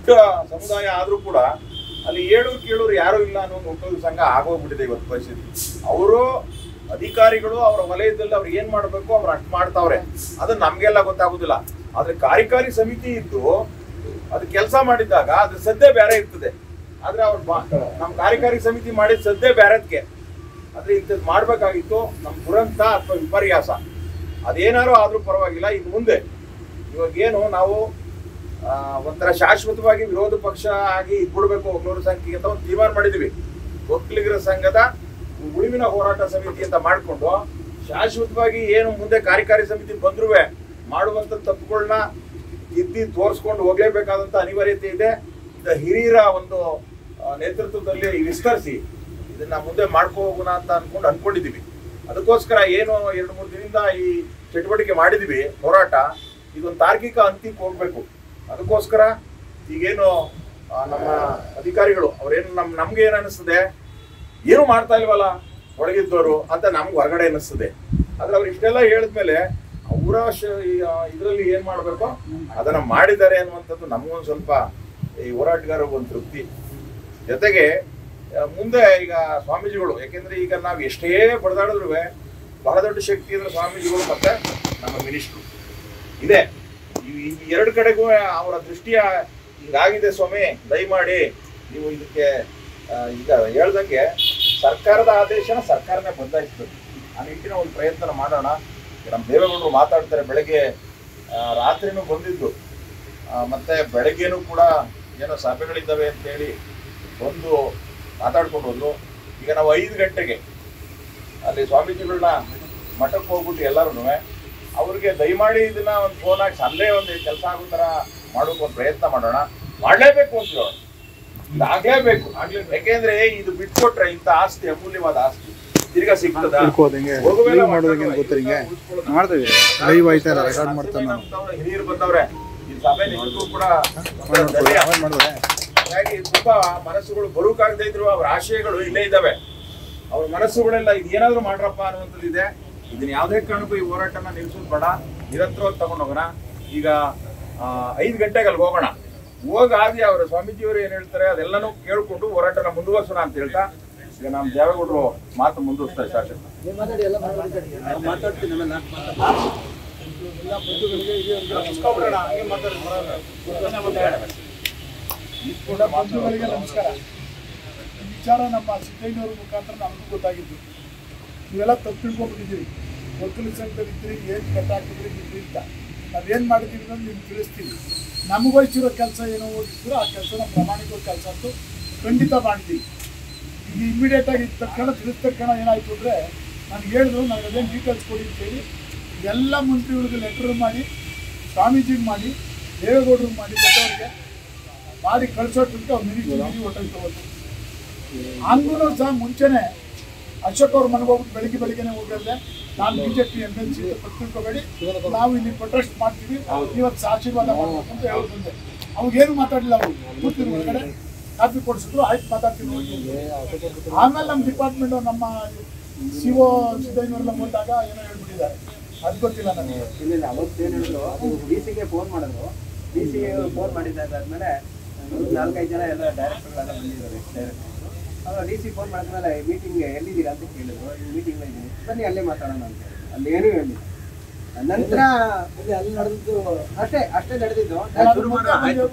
ದೊಡ್ಡ ಸಮುದಾಯ ಆದ್ರೂ ಕೂಡ ಅಲ್ಲಿ ಏಳೂರು ಕೇಳೂರು ಯಾರು ಇಲ್ಲ ಅನ್ನೋ ಒಂದು ಒಕ್ಕಲಿಗ ಸಂಘ ಆಗೋಗ್ಬಿಟ್ಟಿದೆ ಇವತ್ತು ಪರಿಸ್ಥಿತಿ ಅವರು ಅಧಿಕಾರಿಗಳು ಅವರ ವಲಯದಲ್ಲಿ ಅವ್ರು ಏನ್ ಮಾಡ್ಬೇಕು ಅವ್ರು ಅಷ್ಟು ಮಾಡ್ತಾವ್ರೆ ಅದು ನಮ್ಗೆಲ್ಲ ಗೊತ್ತಾಗುದಿಲ್ಲ ಆದ್ರೆ ಕಾರ್ಯಕಾರಿ ಸಮಿತಿ ಇದ್ದು ಅದು ಕೆಲಸ ಮಾಡಿದಾಗ ಅದ್ರ ಸದ್ಯ ಬೇರೆ ಇರ್ತದೆ ಆದ್ರೆ ಅವ್ರು ಬಾ- ನಮ್ ಕಾರ್ಯಕಾರಿ ಸಮಿತಿ ಮಾಡಿದ ಸದ್ಯ ಬೇರೆದ್ಕೆ ಆದ್ರೆ ಇಂಥದ್ದು ಮಾಡ್ಬೇಕಾಗಿತ್ತು ನಮ್ ದುರಂತ ಅಥವಾ ವಿಪರ್ಯಾಸ ಅದೇನಾರು ಆದ್ರೂ ಪರವಾಗಿಲ್ಲ ಇನ್ನು ಮುಂದೆ ಇವಾಗ ಏನು ನಾವು ಆ, ಒಂಥರ ಶಾಶ್ವತವಾಗಿ ವಿರೋಧ ಪಕ್ಷ ಆಗಿ ಇದ್ಬಿಡ್ಬೇಕು ಒಗ್ನೂರು ಸಂಖ್ಯೆಗೆ ಅಂತ ಒಂದು ತೀರ್ಮಾನ ಮಾಡಿದೀವಿ ಒಕ್ಕಲಿಗರ ಸಂಘದ ಉಳಿವಿನ ಹೋರಾಟ ಸಮಿತಿ ಅಂತ ಮಾಡಿಕೊಂಡು ಶಾಶ್ವತವಾಗಿ ಏನು ಮುಂದೆ ಕಾರ್ಯಕಾರಿ ಸಮಿತಿ ಬಂದ್ರೂ ಮಾಡುವಂತ ತಪ್ಪುಗಳನ್ನ ತಿದ್ದಿ ತೋರಿಸ್ಕೊಂಡು ಹೋಗ್ಲೇಬೇಕಾದಂತ ಅನಿವಾರ್ಯತೆ ಇದೆ ಇದು ಹಿರಿಯರ ಒಂದು ಆ, ನೇತೃತ್ವದಲ್ಲಿ ವಿಸ್ತರಿಸಿ ಇದನ್ನ ಮುಂದೆ ಮಾಡ್ಕೊ ಹೋಗೋಣ ಅಂತ ಅನ್ಕೊಂಡು ಅನ್ಕೊಂಡಿದೀವಿ ಅದಕ್ಕೋಸ್ಕರ ಏನು ಎರಡು ಮೂರು ದಿನದಿಂದ ಈ ಚಟುವಟಿಕೆ ಮಾಡಿದೀವಿ ಹೋರಾಟ ಇದೊಂದು ತಾರ್ಕಿಕ ಅಂತಿಕ್ಕೆ ಹೋಗ್ಬೇಕು ಅದಕ್ಕೋಸ್ಕರ ಈಗೇನು ಆ, ನಮ್ಮ ಅಧಿಕಾರಿಗಳು ಅವ್ರೇನು ನಮ್ ನಮ್ಗೆ ಏನ್ ಅನಿಸ್ತದೆ ಏನು ಮಾಡ್ತಾ ಇಲ್ವಲ್ಲ ಒಳಗಿದ್ದವರು ಅಂತ ನಮ್ಗೆ ಹೊರಗಡೆ ಅನಿಸ್ತದೆ ಆದ್ರೆ ಅವ್ರು ಇಷ್ಟೆಲ್ಲ ಹೇಳಿದ್ಮೇಲೆ ಅವರ ಇದರಲ್ಲಿ ಏನ್ ಮಾಡ್ಬೇಕು ಅದನ್ನ ಮಾಡಿದ್ದಾರೆ ಅನ್ನುವಂಥದ್ದು ನಮಗೊಂದು ಸ್ವಲ್ಪ ಈ ಹೋರಾಟಗಾರರಿಗೆ ಒಂದು ತೃಪ್ತಿ ಜೊತೆಗೆ ಆ, ಮುಂದೆ ಈಗ ಸ್ವಾಮೀಜಿಗಳು ಯಾಕೆಂದ್ರೆ ಈಗ ನಾವು ಎಷ್ಟೇ ಬಡದಾಡಿದ್ರು ಬಹಳ ದೊಡ್ಡ ಶಕ್ತಿ ಅಂದ್ರೆ ಸ್ವಾಮೀಜಿಗಳು ಮತ್ತೆ ನಮ್ಮ ಮಿನಿಸ್ಟ್ರು ಇದೆ ಈ ಈ ಎರಡು ಕಡೆಗೂ ಅವರ ದೃಷ್ಟಿಯ ಹಿಂಗಾಗಿದೆ ಸ್ವಾಮಿ ದಯಮಾಡಿ ನೀವು ಇದಕ್ಕೆ ಆ, ಈಗ ಹೇಳ್ದಂಗೆ ಸರ್ಕಾರದ ಆದೇಶನ ಸರ್ಕಾರನೇ ಬದಲಾಯಿಸ್ಬೇಕು ಆ ನಿಟ್ಟಿನ ಒಂದು ಪ್ರಯತ್ನ ಮಾಡೋಣ ಈಗ ನಮ್ಮ ದೇವೇಗೌಡರು ಮಾತಾಡ್ತಾರೆ ಬೆಳಗ್ಗೆ ಆ, ರಾತ್ರಿನೂ ಬಂದಿದ್ದು ಆ, ಮತ್ತೆ ಬೆಳಗ್ಗೆನೂ ಕೂಡ ಏನೋ ಸಭೆಗಳಿದ್ದಾವೆ ಅಂತೇಳಿ ಬಂದು ಮಾತಾಡ್ಕೊಂಡು ಹೋದ್ರು ಈಗ ನಾವು ಐದು ಗಂಟೆಗೆ ಅಲ್ಲಿ ಸ್ವಾಮೀಜಿಗಳನ್ನ ಮಠಕ್ಕೆ ಹೋಗ್ಬಿಟ್ಟು ಎಲ್ಲರೂ ಅವ್ರಿಗೆ ದಯಮಾಡಿ ಇದನ್ನ ಒಂದು ಫೋನ್ ಹಾಕಿ ಅಲ್ಲೇ ಒಂದು ಕೆಲಸ ಆಗೋ ಥರ ಮಾಡೋಕೆ ಒಂದು ಪ್ರಯತ್ನ ಮಾಡೋಣ ಮಾಡಲೇಬೇಕು ಅಂತ ಹೇಳೋಣ ಇದಾಗ್ಲೇಬೇಕು ಯಾಕೆಂದ್ರೆ ಇದು ಬಿಟ್ಕೊಟ್ರೆ ಇಂಥ ಆಸ್ತಿ ಅಮೂಲ್ಯವಾದ ಆಸ್ತಿ ತಿರ್ಗಾ ಸಿಗ್ತದ ತಿಳ್ಕೋದು ಹೆಂಗೆ ಲೈವ್ ಮಾಡೋದು ಹೆಂಗೆ ಗೊತ್ತಾ ಹಿಂಗೆ ಮಾಡ್ತೀವಿ ಲೈವ್ ಆಯ್ತಾ ರೆಕಾರ್ಡ್ ಮಾಡ್ತಾನೆ ನಾನು ಹಿರಿಯರು ಬಂದವ್ರೆ ಈ ಸಭೆ ನಿಜಕ್ಕೂ ಕೂಡ ಮಾಡ್ಕೊಳ್ಳಿ ಆಮೇಲೆ ಮಾಡಿದ್ರೆ ಹಾಗಾಗಿ ತುಂಬಾ ಮನಸ್ಸುಗಳು ಬರುಕಾಗದೇ ಇದ್ರು ಅವ್ರ ಆಶಯಗಳು ಇಲ್ಲೇ ಇದ್ದಾವೆ ಅವ್ರ ಮನಸ್ಸುಗಳೆಲ್ಲ ಇದು ಏನಾದ್ರು ಮಾಡ್ರಪ್ಪ ಅನ್ನುವಂಥದ್ದು ಇದೆ ಇದನ್ನ ಯಾವುದೇ ಕಾರಣಕ್ಕೂ ಈ ಹೋರಾಟನ ನಿಲ್ಸೋದು ಬೇಡ ನಿರಂತರವಾಗಿ ತಗೊಂಡು ಹೋಗೋಣ ಈಗ ಆ, ಐದು ಗಂಟೆಗೆ ಅಲ್ಲಿ ಹೋಗೋಣ ಹೋಗಾದಿ ಅವರ ಸ್ವಾಮೀಜಿಯವರು ಏನ್ ಹೇಳ್ತಾರೆ ಅದೆಲ್ಲನೂ ಕೇಳ್ಕೊಂಡು ಹೋರಾಟನ ಮುಂದುವರ್ಸೋಣ ಅಂತ ಹೇಳ್ತಾ ಈಗ ನಮ್ಮ ದೇವೇಗೌಡರು ಮಾತು ಮುಂದುವರಿಸ್ತಾರೆ ಶಾಸಕ ಬಂಧುಗಳಿಗೆ ನಮಸ್ಕಾರ ಈ ವಿಚಾರ ನಮ್ಮ ಸಿದ್ದಯ್ಯನವ್ರ ಮುಖಾಂತರ ನಮಗೂ ಗೊತ್ತಾಗಿದ್ದು ನೀವೆಲ್ಲ ತಪ್ಪು ತಿಳ್ಕೊಂಡ್ಬಿಟ್ಟಿದ್ದೀರಿ ಒಕ್ಕಲು ಸಂಘದಲ್ಲಿ ಇದ್ರಿ ಏನು ಕಟ್ಟಾಕಿದ್ರಿ ಇದ್ರಿ ಅಂತ ನಾವೇನು ಮಾಡಿದ್ದೀವಿ ಅನ್ನೋದು ನಿಮ್ಗೆ ತಿಳಿಸ್ತೀವಿ ನಮಗೆ ವಹಿಸಿರೋ ಕೆಲಸ ಏನೋ ಹೋಗಿದ್ರು ಆ ಕೆಲಸನ ಪ್ರಾಮಾಣಿಕ ಕೆಲಸ ಅಂತೂ ಖಂಡಿತ ಮಾಡಿದ್ದೀವಿ ಈಗ ಇಮಿಡಿಯೇಟ್ ಆಗಿ ಇದ್ದ ತಕ್ಷಣ ತಿಳಿದ ತಕ್ಷಣ ಏನಾಯ್ತು ಅಂದರೆ ನಾನು ಹೇಳಿದ್ರು ನನಗೆ ಅದೇನು ಡೀಟೇಲ್ಸ್ ಕೊಡಿ ಅಂತೇಳಿ ಎಲ್ಲ ಮಂತ್ರಿಗಳಿಗೆ ಲೆಟರ್ ಮಾಡಿ ಸ್ವಾಮೀಜಿಗೆ ಮಾಡಿ ದೇವೇಗೌಡರಿಗೆ ಮಾಡಿ ದೊಡ್ಡವರಿಗೆ ಮಾಡಿ ಕಳ್ಸೋಟ್ಬಿಟ್ಟು ಅವ್ರು ಮಿನಿಸ್ಟ್ರಿ ಹೊಟ್ಟೋಯ್ತು ಅವತ್ತು ಹಂಗೂ ಸಹ ಮುಂಚೆನೆ ಅಶೋಕ್ ಅವ್ರ ಮನೆಗೆ ಹೋಗ್ಬಿಟ್ಟು ಬೆಳಿಗ್ಗೆ ಬೆಳಿಗ್ಗೆನೆ ಹೋಗಿದ್ರೆ ನಾನು ಬಿಜೆಪಿ ಎಮ್ ಎಲ್ ಸಿ ತಿಳ್ಕೊಬೇಡಿ ನಾವು ಇಲ್ಲಿ ಪ್ರೊಟೆಸ್ಟ್ ಮಾಡ್ತೀವಿ ಇವತ್ತು ಆಶೀರ್ವಾದ ಮಾಡ್ಬೇಕು ಅಂತ ಹೇಳಿ ಬಂದೆ ಅವಾಗೇನು ಮಾತಾಡಲಿಲ್ಲ ಅವರು ಕೂತಿರು ಹೊರಗಡೆ ಕಾಫಿ ಕೊಡಿಸಿದ್ರು ಆಯ್ತು ಮಾತಾಡ್ತೀನಿ ಹೋಗಿ ಅಂತ. ಆಮೇಲೆ ನಮ್ಮ ಡಿಪಾರ್ಟ್ಮೆಂಟ್ ನಮ್ಮ ಸಿ ಒ ಸಿದ್ದಯ್ಯನವರೆಲ್ಲ ಬಂದಾಗ ಏನೋ ಹೇಳ್ಬಿಟ್ಟಿದ್ದಾರೆ ಅದು ಗೊತ್ತಿಲ್ಲ ನನಗೆ ಇಲ್ಲ ಅವತ್ತೇನು ಹೇಳಿದ್ರು ಅದು ಡಿ ಸಿಗೆ ಫೋನ್ ಮಾಡಿದ್ರು ಡಿ ಸಿಗೆ ಫೋನ್ ಮಾಡಿದ್ದಾದ್ಮೇಲೆ ನಾಲ್ಕೈದು ಜನ ಎಲ್ಲ ಡೈರೆಕ್ಟರ್ಗಳೆಲ್ಲ ಬಂದಿದ್ದಾರೆ ಡೈರೆಕ್ಟರ್ ಅವಾಗ ಡಿ ಸಿ ಫೋನ್ ಮಾಡಿದ್ಮೇಲೆ ಮೀಟಿಂಗ್ ಎಲ್ಲಿದ್ದೀರಾ ಅಂತ ಕೇಳಿದ್ರು ಮೀಟಿಂಗ್ ಇದ್ದೀನಿ ಬನ್ನಿ ಅಲ್ಲೇ ಮಾತಾಡೋಣ ಅಂತ ಹೇಳಿ ಅಲ್ಲಿ ಏನೂ ಹೇಳಿಲ್ಲ ನಂತರ ಅಲ್ಲಿ ನಡೆದಿದ್ದು ಅಷ್ಟೇ ಅಷ್ಟೇ ನಡೆದಿದ್ದು ಶುರು ಮಾಡೋ ಆಯ್ತು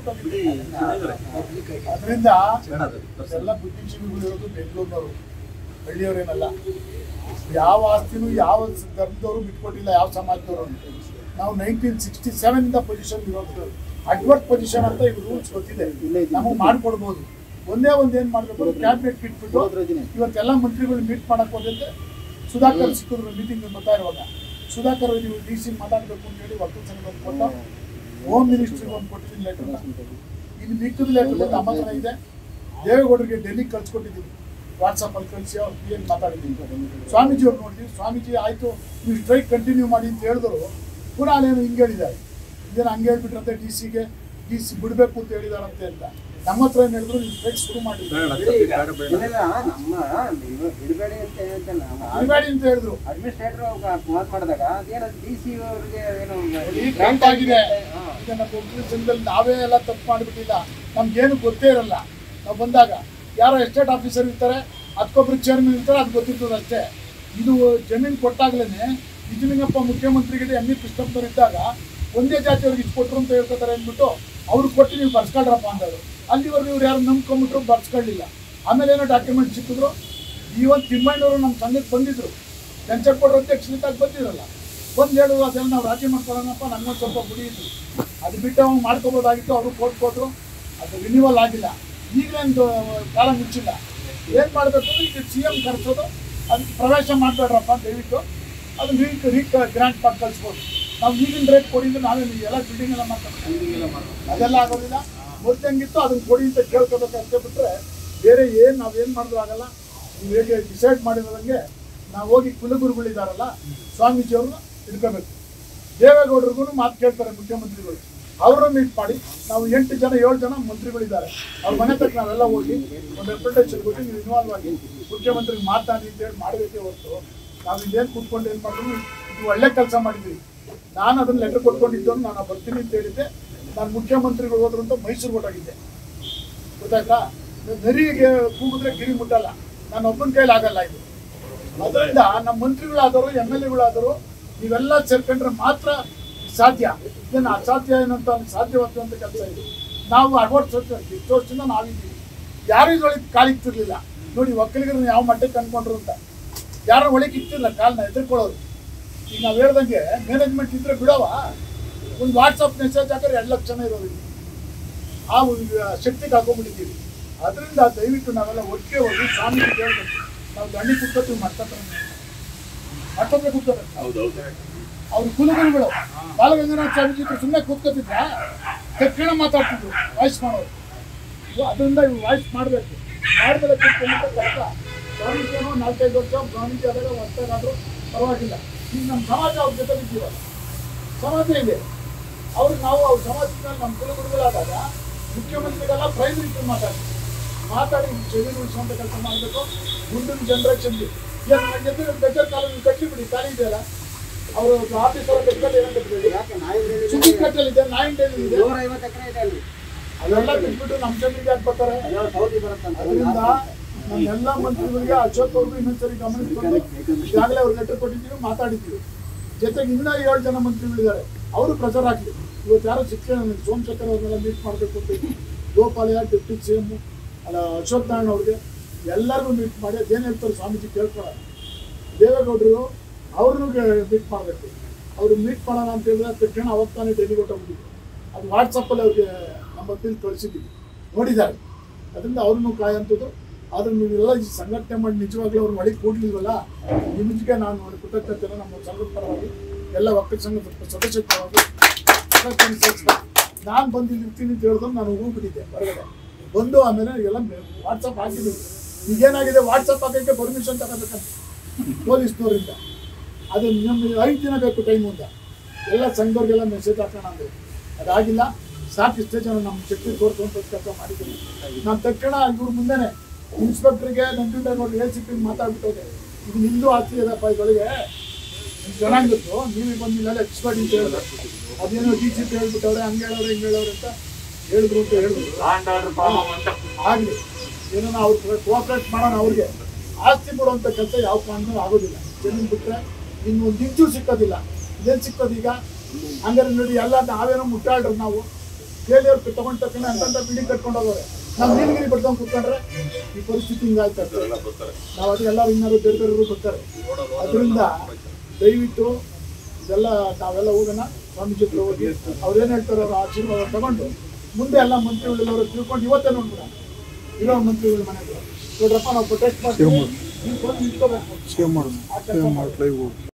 ಅದರಿಂದ ಎಲ್ಲ ಬುದ್ಧಿಜೀವಿಗಳು ಇರೋದು ಬೆಂಗಳೂರಿನವರು ಹಳ್ಳಿಯವರೇನಲ್ಲ ಯಾವ ಆಸ್ತಿನೂ ಯಾವ ಧರ್ಮದವರು ಬಿಟ್ಕೊಟ್ಟಿಲ್ಲ ಯಾವ ಸಮಾಜದವರು ನಾವು ನೈನ್ಟೀನ್ ಸಿಕ್ಸ್ಟಿ ಸೆವೆನ್ ಇಂದ ಪೊಸಿಷನ್ ಇರೋದು ಅಡ್ವರ್ಟ್ ಪೊಸಿಷನ್ ಅಂತ ಈಗ ರೂಲ್ಸ್ ಗೊತ್ತಿದೆ ನಮಗೆ ಮಾಡ್ಕೊಡ್ಬೋದು ಒಂದೇ ಒಂದ್ ಏನ್ ಮಾಡ್ಬೇಕು ಕ್ಯಾಬಿನೆಟ್ ಬಿಟ್ಬಿಟ್ಟು ಇವತ್ತೆಲ್ಲ ಮಂತ್ರಿಗಳು ಮೀಟ್ ಮಾಡಕ್ ಹೋದಂತೆ ಸುಧಾಕರ್ ಸಿಕ್ಕಿದ್ರು ಮೀಟಿಂಗ್ ಬರ್ತಾ ಇರುವಾಗ ಸುಧಾಕರ್ ನೀವು ಡಿ ಸಿ ಮಾತಾಡ್ಬೇಕು ಅಂತ ಹೇಳಿ ಒಕ್ಕಲ್ ಸಂಘ ಒಂದು ಕೊಟ್ಟು ಹೋಮ್ ಮಿನಿಸ್ಟ್ರಿಗೆ ಒಂದು ಕೊಟ್ಟಿದ್ದೀನಿ ಲೆಟರ್ ಇನ್ನು ಮಿಕ್ಕಿದ ಲೆಟರ್ ನಮ್ಮ ಹತ್ರ ಇದೆ ದೇವೇಗೌಡರಿಗೆ ಡೆಲ್ಲಿಗೆ ಕಳ್ಸಿಕೊಟ್ಟಿದ್ದೀವಿ ವಾಟ್ಸಪ್ಪಲ್ಲಿ ಕಳಿಸಿ ಅವ್ರು ಪಿ ಎಂ ಮಾತಾಡಿದ್ದೀನಿ ಸ್ವಾಮೀಜಿ ಅವ್ರು ನೋಡಿದ್ವಿ ಸ್ವಾಮೀಜಿ ಆಯಿತು ನೀವು ಸ್ಟ್ರೈಕ್ ಕಂಟಿನ್ಯೂ ಮಾಡಿ ಅಂತ ಹೇಳಿದ್ರು ಪುನಃ ಅಲ್ಲೇನು ಹಿಂಗೆ ಹೇಳಿದ್ದಾರೆ ಇದೇನು ಹಂಗೆ ಹೇಳ್ಬಿಟ್ರಂತೆ ಡಿ ಸಿಗೆ ಡಿ ಸಿ ಬಿಡಬೇಕು ಅಂತ ಹೇಳಿದಾರಂತೆ ಅಂತ ನಮ್ಮ ಹತ್ರ ಏನ್ ಹೇಳಿದ್ರು ನೀವು ಸ್ಟ್ರೈಕ್ ಶುರು ಮಾಡಿ ಇದೆಲ್ಲ ನಮ್ಮ ನೀವು ಬಿಡಬೇಡಿ ಅಂತ ಹೇಳ್ತಲ್ಲ ಬಿಡಬೇಡಿ ಅಂತ ಹೇಳಿದ್ರು ಅಡ್ಮಿನಿಸ್ಟ್ರೇಟರ್ ಫೋನ್ ಮಾಡಿದಾಗ ಅದೇನೋ ಡಿ ಸಿ ಅವ್ರಿಗೆ ಏನೋ ಈ ಗ್ರಾಂಟ್ ಆಗಿದೆ ಈಗ ನಮ್ಮ ಒಕ್ಕಲಿಸದಲ್ಲಿ ನಾವೇ ಎಲ್ಲ ತಪ್ಪು ಮಾಡಿಬಿಟ್ಟಿಲ್ಲ ನಮ್ಗೇನು ಗೊತ್ತೇ ಇರಲ್ಲ ನಾವು ಬಂದಾಗ ಯಾರೋ ಎಸ್ಟೇಟ್ ಆಫೀಸರ್ ಇರ್ತಾರೆ ಅದಕ್ಕೊಬ್ರು ಚೇರ್ಮನ್ ಇರ್ತಾರೆ ಅದು ಗೊತ್ತಿರ್ತದೆ ಅಷ್ಟೇ ಇದು ಜಮೀನು ಕೊಟ್ಟಾಗ್ಲೇ ನಿಜಲಿಂಗಪ್ಪ ಮುಖ್ಯಮಂತ್ರಿಗಳಿಗೆ ಎಂ ಇ ಕೃಷ್ಣಪ್ಪನವ್ರು ಇದ್ದಾಗ ಒಂದೇ ಜಾತಿಯವ್ರಿಗೆ ಇದು ಕೊಟ್ಟರು ಅಂತ ಹೇಳ್ಕೊತಾರೆ ಅಂದ್ಬಿಟ್ಟು ಅವ್ರಿಗೆ ಕೊಟ್ಟು ನೀವು ಬರ್ಸ್ಕೊಳ್ರಪ್ಪ ಅಂದರು ಅಲ್ಲಿವರೆಗೂ ಇವ್ರು ಯಾರು ನಂಬ್ಕೊಂಬಿಟ್ರು ಬರ್ಸ್ಕೊಳ್ಳಿಲ್ಲ ಆಮೇಲೆ ಏನೋ ಡಾಕ್ಯುಮೆಂಟ್ ಸಿಕ್ಕಿದ್ರು ಇವತ್ತು ತಿಮ್ಮಣ್ಣವರು ನಮ್ಮ ಸಂಘಕ್ಕೆ ಬಂದಿದ್ರು ಕೆಂಚಕ್ಕೋಡ್ರ ಅಧ್ಯಕ್ಷರಿದ್ದಾಗ ಬಂದಿರಲ್ಲ ಬಂದು ಹೇಳು ಅದೆಲ್ಲ ನಾವು ರಾಜಿ ಮಾಡ್ಕೊಳ್ಳೋಣಪ್ಪ ನಮ್ಗೊಂದು ಸ್ವಲ್ಪ ಗುಡಿ ಇತ್ತು ಅದು ಬಿಟ್ಟು ಅವ್ನು ಮಾಡ್ಕೋಬೋದಾಗಿತ್ತು ಅವರು ಕೋರ್ಟ್ ಕೊಟ್ಟರು ಅದು ರಿನ್ಯೂವಲ್ ಆಗಿಲ್ಲ ಈಗಲೇನು ಕಾಲ ಮುಚ್ಚಿಲ್ಲ ಏನು ಮಾಡಬೇಕು ಅಂದ್ರೆ ಈಗ ಸಿ ಎಮ್ ಕರೆಸೋದು ಅದಕ್ಕೆ ಪ್ರವೇಶ ಮಾಡಬೇಡ್ರಪ್ಪ ದಯವಿಟ್ಟು ಅದು ರೀ ರೀ ಗ್ರಾಂಟ್ ಮಾಡಿ ಕಳಿಸ್ಬೋದು ನಾವು ಈಗಿನ ರೇಟ್ ಕೊಡಿ ಅಂದ್ರೆ ನಾವೇ ಎಲ್ಲ ಬಿಲ್ಡಿಂಗ್ ಎಲ್ಲ ಮಾಡ್ಕೊಂಡು ಅದೆಲ್ಲ ಆಗೋದಿಲ್ಲ ಮೊದಲಂಗಿತ್ತು ಅದನ್ನ ಕೊಡಿ ಅಂತ ಕೇಳ್ಕೋಬೇಕಂತ ಬಿಟ್ಟರೆ ಬೇರೆ ಏನು ನಾವೇನು ಮಾಡಿದ್ರು ಆಗಲ್ಲ ನೀವು ಹೇಗೆ ಡಿಸೈಡ್ ಮಾಡಿರೋದಂಗೆ ನಾವು ಹೋಗಿ ಕುಲಗುರುಗಳಿದಾರಲ್ಲ ಸ್ವಾಮೀಜಿಯವ್ರನ್ನ ಹಿಡ್ಕೋಬೇಕು ದೇವೇಗೌಡರಿಗೂ ಮಾತು ಕೇಳ್ತಾರೆ ಮುಖ್ಯಮಂತ್ರಿಗಳು ಅವರು ಮೀಟ್ ಮಾಡಿ ನಾವು ಎಂಟು ಜನ ಏಳು ಜನ ಮಂತ್ರಿಗಳಿದ್ದಾರೆ ಅವ್ರ ಮನೆ ತಕ್ಕ ನಾವೆಲ್ಲ ಹೋಗಿ ಒಂದು ರೆಪ್ರೆಸೆಂಟೇಷನ್ ಕೊಟ್ಟು ನೀವು ಇನ್ವಾಲ್ವ್ ಆಗಿ ಮುಖ್ಯಮಂತ್ರಿಗೆ ಮಾತಾಡಿ ಅಂತ ಹೇಳಿ ಮಾಡಬೇಕೇ ಹೊರತು ನಾವು ಇಲ್ಲೇನು ಕೂತ್ಕೊಂಡು ಏನು ಮಾಡಿದ್ರು ಇದು ಒಳ್ಳೆ ಕೆಲಸ ಮಾಡಿದ್ವಿ ನಾನು ಅದನ್ನ ಲೆಟರ್ ಕೊಟ್ಕೊಂಡಿದ್ದು ನಾನು ಬರ್ತೀನಿ ಅಂತ ಹೇಳಿದ್ದೆ ನಾನು ಮುಖ್ಯಮಂತ್ರಿಗಳು ಹೋದ್ರು ಅಂತ ಮೈಸೂರು ಹೊರಟಾಗಿದ್ದೆ ಗೊತ್ತಾಯ್ತಾ ನರಿಗೆ ಕೂಗಿದ್ರೆ ಗಿರಿ ಮುಟ್ಟಲ್ಲ ನಾನು ಒಬ್ಬನ ಕೈಲಿ ಆಗಲ್ಲ ಇದು ಅದರಿಂದ ನಮ್ಮ ಮಂತ್ರಿಗಳಾದರು ಎಮ್ ಎಲ್ ಎಗಳಾದರು ನೀವೆಲ್ಲ ಸೇರ್ಕೊಂಡ್ರೆ ಮಾತ್ರ ಸಾಧ್ಯ ಏನು ಅಸಾಧ್ಯ ಏನಂತ ಸಾಧ್ಯವಾಗುವಂಥ ಕೆಲಸ ಇದು ನಾವು ಅರವತ್ತು ವರ್ಷ ಇಷ್ಟು ವರ್ಷದಿಂದ ನಾವಿದ್ದೀವಿ ಯಾರು ಇದ್ರೊಳಗೆ ಕಾಲಿಕ್ತಿರ್ಲಿಲ್ಲ ನೋಡಿ ಒಕ್ಕಲಿಗರನ್ನ ಯಾವ ಮಟ್ಟಕ್ಕೆ ಅನ್ಕೊಂಡ್ರು ಅಂತ ಯಾರು ಒಳಗೆ ಇತ್ತಿಲ್ಲ ಕಾಲನ್ನ ಎದುರ್ಕೊಳ್ಳೋರು ಈಗ ನಾವು ಹೇಳ್ದಂಗೆ ಮ್ಯಾನೇಜ್ಮೆಂಟ್ ಇದ್ರೆ ಬಿಡವ ಒಂದು ವಾಟ್ಸಪ್ ಮೆಸೇಜ್ ಹಾಕಿದ್ರೆ ಎರಡು ಲಕ್ಷ ಜನ ಇರೋದು ಇಲ್ಲಿ. ಆ ಒಂದು ಶಕ್ತಿಗೆ ಹಾಕೊಂಡ್ಬಿಟ್ಟಿದ್ದೀವಿ ಅದರಿಂದ ದಯವಿಟ್ಟು ನಾವೆಲ್ಲ ಒಟ್ಟಿಗೆ ಹೋಗಿ ಸ್ವಾಮಿ ಹೇಳ್ಬೇಕು ನಾವು ದಂಡಿ ಕುತ್ಕೋತೀವಿ ಮಾಡ್ತಾರೆ ಮಾಡ್ಕೊಂಡ್ರೆ ಕೂತ್ಕೋಬೇಕು ಅವ್ರ ಕುಲಗುರುಗಳು ಬಾಲಗಂಗಾಧರ ಸ್ವಾಮೀಜಿ ಸುಮ್ಮನೆ ಕೂತ್ಕೋತಿದ್ರ ತಕ್ಷಣ ಮಾತಾಡ್ತಿದ್ರು ವಾಯ್ಸ್ ಮಾಡೋರು ಇದು ಅದರಿಂದ ಇವು ವಾಯ್ಸ್ ಮಾಡಬೇಕು ಮಾಡಿದ್ರೆ ಕೂತ್ಕೊಂಡ್ರೆ ಕಷ್ಟ ಸ್ವಾಮೀಜಿ ಏನೋ ನಾಲ್ಕೈದು ವರ್ಷ ಸ್ವಾಮೀಜಿ ಆದಾಗ ಹೊಸ್ತಾಗಾದ್ರು ಪರವಾಗಿಲ್ಲ ಈಗ ನಮ್ಮ ಸಮಾಜ ಅವ್ರ ಜೊತೆ ಇದ್ದೀವಲ್ಲ ಸಮಾಜ ಇದೆ ಅವ್ರಿಗೆ ನಾವು ಅವ್ರ ಸಮಾಜದಲ್ಲಿ ನಮ್ಮ ಕುಲಗುರುಗಳಾದಾಗ ಮುಖ್ಯಮಂತ್ರಿಗೆಲ್ಲ ಪ್ರೈಮ್ ಮಿನಿಸ್ಟರ್ ಮಾತಾಡ್ತೀವಿ ಮಾತಾಡಿ ಜಮೀನು ಉಳಿಸುವಂತ ಕೆಲಸ ಮಾಡಬೇಕು ಮುಂದಿನ ಜನರೇಷನ್ಗೆ ಏನು ಎದುರು ಬೆಟ್ಟರ್ ಕಾಲೋನಿ ಕಟ್ಟಿ ಬಿಡಿ ಖಾಲಿ ಇದೆಯಲ್ಲ ಅವರು ಆಫೀಸರ್ ಕಟ್ಟಲ್ಲಿ ಏನೋ ಕಟ್ಟಬೇಡಿ ಯಾಕೆ ನಾಯಿ ಸುದ್ದಿ ಕಟ್ಟಲ್ಲಿದೆ ನಾಯಿಂಟೇಲಿ ಇದೆ ನೂರ ಐವತ್ತು ಎಕರೆ ಇದೆ ಅಲ್ಲಿ ಅವೆಲ್ಲ ಬಿಟ್ಬಿಟ್ಟು ನಮ್ಮ ಜಮೀನಿಗೆ ಹಾಕ್ಬೇಕಾರೆ ಅದ್ಯಾವ ಸೌದಿ ಬರುತ್ತಂತ ಅದರಿಂದ ನಮ್ಮೆಲ್ಲ ಮಂತ್ರಿಗಳಿಗೆ ಅಶೋಕ್ ಅವ್ರಿಗೂ ಇನ್ನೊಂದ್ಸರಿ ಗಮನಿಸ್ಕೊಂಡು ಈಗಾಗಲೇ ಅವ್ರು ಲೆಟರ್ ಕೊಟ್ಟಿದ್ದೀವಿ ಮಾತಾಡಿದ್ದೀವಿ ಜೊತೆಗೆ ಇನ್ನೂ ಏಳು ಜನ ಮಂತ್ರಿಗಳಿದ್ದಾರೆ ಅವರು ಪ್ರೆಷರ್ ಹಾಕಲಿ ಇವತ್ತು ಯಾರೋ ಶಿಕ್ಷಣ ಸೋಮಶೇಖರ್ ಅವ್ರನ್ನೆಲ್ಲ ಮೀಟ್ ಮಾಡಬೇಕು ಅಂತ ಇದ್ವಿ. ಗೋಪಾಲಯ್ಯ ಡೆಪ್ಟಿ ಸಿ ಎಮ್ ಅಲ್ಲ ಅಶೋಕ್ ನಾರಾಯಣ ಅವ್ರಿಗೆ ಎಲ್ಲರಿಗೂ ಮೀಟ್ ಮಾಡಿ ಅದೇನು ಹೇಳ್ತಾರೆ ಸ್ವಾಮೀಜಿ ಕೇಳ್ಕೊಳ್ಳೋಣ ದೇವೇಗೌಡರು ಅವ್ರನ್ನೂ ಮೀಟ್ ಮಾಡಬೇಕು ಅವರು ಮೀಟ್ ಮಾಡೋಣ ಅಂತ ಹೇಳಿದ್ರೆ ತಕ್ಷಣ ಅವತ್ತು ತಾನೇ ಡೆಲ್ಲಿಗೆ ಹೊಟ್ಟೋಗ್ಬಿಟ್ಟಿದ್ರು ಅದು ವಾಟ್ಸಪ್ಪಲ್ಲಿ ಅವ್ರಿಗೆ ನಮ್ಮ ಬಿಲ್ ಕಳಿಸಿದ್ದೀವಿ ನೋಡಿದ್ದಾರೆ ಅದರಿಂದ ಅವ್ರನ್ನೂ ಕಾಯಂಥದ್ದು ಆದ್ರೆ ನೀವೆಲ್ಲ ಈ ಸಂಘಟನೆ ಮಾಡಿ ನಿಜವಾಗ್ಲೂ ಅವ್ರು ಒಳಗೆ ಕೂಡ್ಲಿಲ್ವಲ್ಲ ನಿಮಗೆ ನಾನು ಕೃತಜ್ಞತೆ ನಮ್ಮ ಸಂಘದ ಪರವಾಗಿ ಎಲ್ಲ ಒಕ್ಕಲಿಗ ಸಂಘದ ಸದಸ್ಯರ ಪರವಾಗಿ ಕೃತಜ್ಞತೆ ಸಲ್ಲಿಸ್ತೀನಿ. ನಾನು ಬಂದು ಇಲ್ಲಿ ಇರ್ತೀನಿ ಅಂತ ಹೇಳಿದ್ರು ನಾನು ಹೋಗ್ಬಿಟ್ಟಿದ್ದೆ ಹೊರಗಡೆ ಬಂದು ಆಮೇಲೆ ಎಲ್ಲ ವಾಟ್ಸಪ್ ಹಾಕಿದ್ವಿ ಈಗೇನಾಗಿದೆ ವಾಟ್ಸಪ್ ಹಾಕೋಕ್ಕೆ ಪರ್ಮಿಷನ್ ತಗೋಬೇಕಂತ ಪೊಲೀಸ್ನವರಿಂದ ಅದು ನಮ್ಮ ಐದು ದಿನ ಬೇಕು ಟೈಮ್ ಅಂತ ಎಲ್ಲ ಸಂಘದವ್ರಿಗೆಲ್ಲ ಮೆಸೇಜ್ ಹಾಕೋಣ ಅಂದ್ರೆ ಅದಾಗಿಲ್ಲ ಸಾಕು ಇಷ್ಟೇ ಜನ ನಮ್ಮ ಶಕ್ತಿ ತೋರಿಸುವಂಥ ಕೆಲಸ ಮಾಡಿದ್ದೀನಿ ನಾನು ತಕ್ಷಣ ಇವ್ರ ಮುಂದೆನೆ ಇನ್ಸ್ಪೆಕ್ಟ್ರಿಗೆ ನಂಜುಂಡೇಗೌಡರು ಎ ಸಿ ಪಿ ಮಾತಾಡ್ಬಿಟ್ಟೋದೆ ಇದು ನಿಮ್ಮದು ಆಸ್ತಿ ಇದಪ್ಪ ಇದರೊಳಗೆ ನಿಮ್ಗೆ ಚೆನ್ನಾಗಿ ಗೊತ್ತು ನೀವೇ ಬಂದಿಲ್ಲ ಎಕ್ಸ್ಪರ್ಟ್ ಅಂತ ಹೇಳಿದ್ರು ಅದೇನೋ ಡಿ ಸಿ ಪಿ ಹೇಳ್ಬಿಟ್ಟವ್ರೆ ಹಂಗೆ ಹೇಳೋರೆ ಹಿಂಗೆ ಹೇಳೋರೆ ಅಂತ ಹೇಳಿದ್ರು ಅಂತ ಹೇಳಿದ್ರು ಆಗಲಿ ಏನೋ ಅವ್ರು ಕೋಆಪ್ರೇಟ್ ಮಾಡೋಣ ಅವ್ರಿಗೆ ಆಸ್ತಿ ಕೊಡುವಂಥ ಕೆಲಸ ಯಾವ ಕಾರಣಕ್ಕೂ ಆಗೋದಿಲ್ಲ ಜಮೀನು ಬಿಟ್ಟರೆ ಇನ್ನು ಒಂದು ಇಂಚು ಸಿಕ್ಕೋದಿಲ್ಲ ಏನು ಸಿಕ್ಕೋದು ಈಗ ಹಂಗಾರೆ ನೋಡಿ ಎಲ್ಲ ನಾವೇನೋ ಮುಟ್ಟಾಳ್ರು ನಾವು ಕೇಳಿಯವ್ರು ತಗೊಂಡ ತಕ್ಷಣ ಅಂತಂತ ಬಿಲ್ಡಿಂಗ್ ಕಟ್ಕೊಂಡು ಹೋಗೋರೆ ನಾವು ನೀಲಗಿರಿ ಬಿಡ್ಕೊಂಡು ಕೂತ್ಕೊಂಡ್ರೆ ಈ ಪರಿಸ್ಥಿತಿ ಹಿಂಗಾಯ್ತು ಅಷ್ಟೇ ನಾವು ಅದು ಎಲ್ಲರೂ ಇನ್ನಾರು ಬೇರೆ ಬೇರೆಯವರು ಬರ್ತಾರೆ ಅದರಿಂದ ದಯವಿಟ್ಟು ಇದೆಲ್ಲ ನಾವೆಲ್ಲ ಹೋಗೋಣ ಸ್ವಾಮೀಜಿ ಹತ್ರ ಹೋಗಿ ಅವ್ರು ಏನು ಹೇಳ್ತಾರೆ ಅವ್ರ ಆಶೀರ್ವಾದ ತಗೊಂಡು ಮುಂದೆ ಎಲ್ಲ ಮಂತ್ರಿಗಳೆಲ್ಲರೂ ತಿಳ್ಕೊಂಡು ಇವತ್ತೇ ನೋಡ್ಬಿಡ ಇರೋ ಮಂತ್ರಿಗಳ ಮನೆಗೆ ನೋಡ್ರಪ್ಪ ನಾವು ಪ್ರೊಟೆಸ್ಟ್ ಮಾಡ್ತೀವಿ ನೀವು ಬಂದು ನಿಂತ್ಕೋಬೇಕು ಸೇವ್ ಮಾಡೋಣ ಸೇವ್ ಮಾಡಿ ಲೈವ್ ಹೋಗಿ